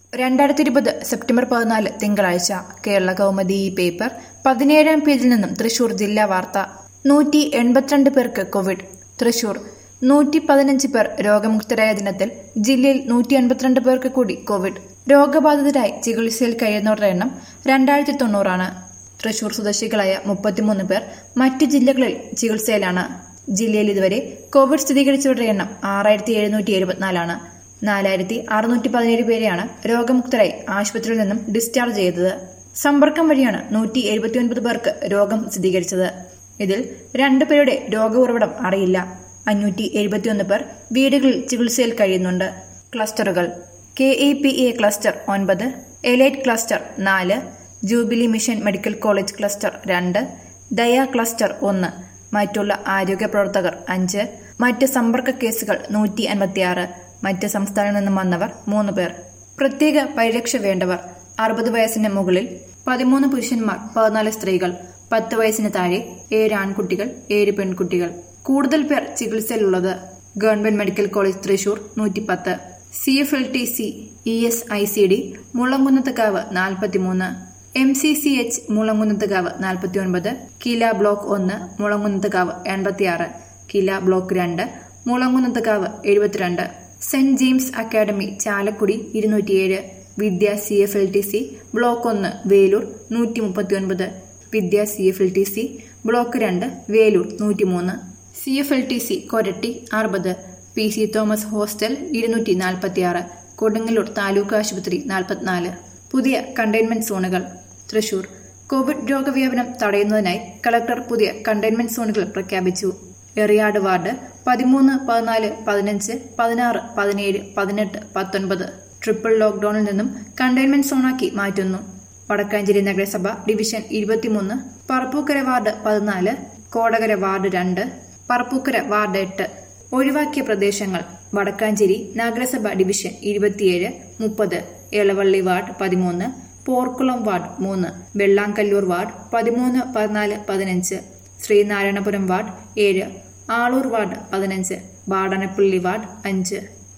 രണ്ടായിരത്തി ഇരുപത് സെപ്റ്റംബർ പതിനാല് തിങ്കളാഴ്ച കേരള കൗമുദി ഈ പേപ്പർ പതിനേഴാം പേജിൽ നിന്നും തൃശൂർ ജില്ലാ വാർത്ത നൂറ്റി എൺപത്തിരണ്ട് പേർക്ക് കോവിഡ് തൃശൂർ നൂറ്റി പതിനഞ്ച് പേർ രോഗമുക്തരായ ദിനത്തിൽ ജില്ലയിൽ നൂറ്റി എൺപത്തിരണ്ട് പേർക്ക് കൂടി കോവിഡ് രോഗബാധിതരായി ചികിത്സയിൽ കഴിയുന്നവരുടെ എണ്ണം രണ്ടായിരത്തി തൊണ്ണൂറാണ് തൃശൂർ സ്വദേശികളായ മുപ്പത്തിമൂന്ന് പേർ മറ്റ് ജില്ലകളിൽ ചികിത്സയിലാണ് ജില്ലയിൽ ഇതുവരെ കോവിഡ് സ്ഥിരീകരിച്ചവരുടെ എണ്ണം ആറായിരത്തി എഴുന്നൂറ്റി എഴുപത്തിനാലാണ് നാലായിരത്തി അറുന്നൂറ്റി പതിനേഴ് പേരെയാണ് രോഗമുക്തരായി ആശുപത്രിയിൽ നിന്നും ഡിസ്ചാർജ് ചെയ്തത് സമ്പർക്കം വഴിയാണ് നൂറ്റി എഴുപത്തിയൊൻപത് പേർക്ക് രോഗം സ്ഥിരീകരിച്ചത് ഇതിൽ രണ്ടു പേരുടെ രോഗ ഉറവിടം അറിയില്ല അഞ്ഞൂറ്റി എഴുപത്തിയൊന്ന് പേർ വീടുകളിൽ ചികിത്സയിൽ കഴിയുന്നുണ്ട് ക്ലസ്റ്ററുകൾ K E P A cluster ഒൻപത് എലൈറ്റ് ക്ലസ്റ്റർ നാല് jubilee mission medical college cluster രണ്ട് ദയ ക്ലസ്റ്റർ ഒന്ന് മറ്റുള്ള ആരോഗ്യ പ്രവർത്തകർ അഞ്ച് മറ്റ് സമ്പർക്ക കേസുകൾ നൂറ്റി അൻപത്തിയാറ് മറ്റ് സംസ്ഥാനങ്ങളിൽ നിന്നും വന്നവർ മൂന്ന് പേർ പ്രത്യേക പരിരക്ഷ വേണ്ടവർ അറുപത് വയസ്സിന് മുകളിൽ പതിമൂന്ന് പുരുഷന്മാർ പതിനാല് സ്ത്രീകൾ പത്ത് വയസ്സിന് താഴെ ഏഴ് ആൺകുട്ടികൾ ഏഴ് പെൺകുട്ടികൾ കൂടുതൽ പേർ ചികിത്സയിലുള്ളത് ഗവൺമെന്റ് മെഡിക്കൽ കോളേജ് തൃശൂർ നൂറ്റിപ്പത്ത് C F L T C E S I C D Mulankunnathukavu നാൽപ്പത്തിമൂന്ന് M C C H Mulankunnathukavu നാൽപ്പത്തി ഒൻപത് കില ബ്ലോക്ക് ഒന്ന് മുളങ്കുന്നത്തുകാവ് എൺപത്തിയാറ് കില ബ്ലോക്ക് രണ്ട് മുളങ്കുന്നത്തുകാവ് എഴുപത്തിരണ്ട് സെന്റ് ജെയിംസ് അക്കാദമി ചാലക്കുടി ഇരുന്നൂറ്റിയേഴ് Vidya C F L T C block ഒന്ന് വേലൂർ നൂറ്റി മുപ്പത്തിയൊൻപത് Vidya C F L T C block രണ്ട് വേലൂർ നൂറ്റിമൂന്ന് C F L T C Koratty അറുപത് പി സി തോമസ് ഹോസ്റ്റൽ ഇരുന്നൂറ്റി നാൽപ്പത്തിയാറ് കൊടുങ്ങല്ലൂർ താലൂക്ക് ആശുപത്രി നാൽപ്പത്തിനാല് പുതിയ കണ്ടെയ്ൻമെന്റ് സോണുകൾ തൃശൂർ കോവിഡ് രോഗവ്യാപനം തടയുന്നതിനായി കളക്ടർ പുതിയ കണ്ടെയ്ൻമെന്റ് സോണുകൾ പ്രഖ്യാപിച്ചു എറിയാട് വാർഡ് പതിമൂന്ന് പതിനാല് പതിനഞ്ച് പതിനാറ് പതിനേഴ് പതിനെട്ട് പത്തൊൻപത് ട്രിപ്പിൾ ലോക്ഡൌണിൽ നിന്നും കണ്ടെയ്ൻമെന്റ് സോണാക്കി മാറ്റുന്നു വടക്കാഞ്ചേരി നഗരസഭ ഡിവിഷൻ ഇരുപത്തിമൂന്ന് പറപ്പൂക്കര വാർഡ് പതിനാല് കോടകര വാർഡ് രണ്ട് പറപ്പൂക്കര വാർഡ് എട്ട് ഒഴിവാക്കിയ പ്രദേശങ്ങൾ വടക്കാഞ്ചേരി നഗരസഭ ഡിവിഷൻ ഇരുപത്തിയേഴ് മുപ്പത് എളവള്ളി വാർഡ് പതിമൂന്ന് പോർക്കുളം വാർഡ് മൂന്ന് വെള്ളാങ്കല്ലൂർ വാർഡ് പതിമൂന്ന് പതിനാല് പതിനഞ്ച് ശ്രീനാരായണപുരം വാർഡ് ഏഴ് ആളൂർ വാർഡ് പതിനഞ്ച് വാടനപ്പള്ളി വാർഡ് അഞ്ച്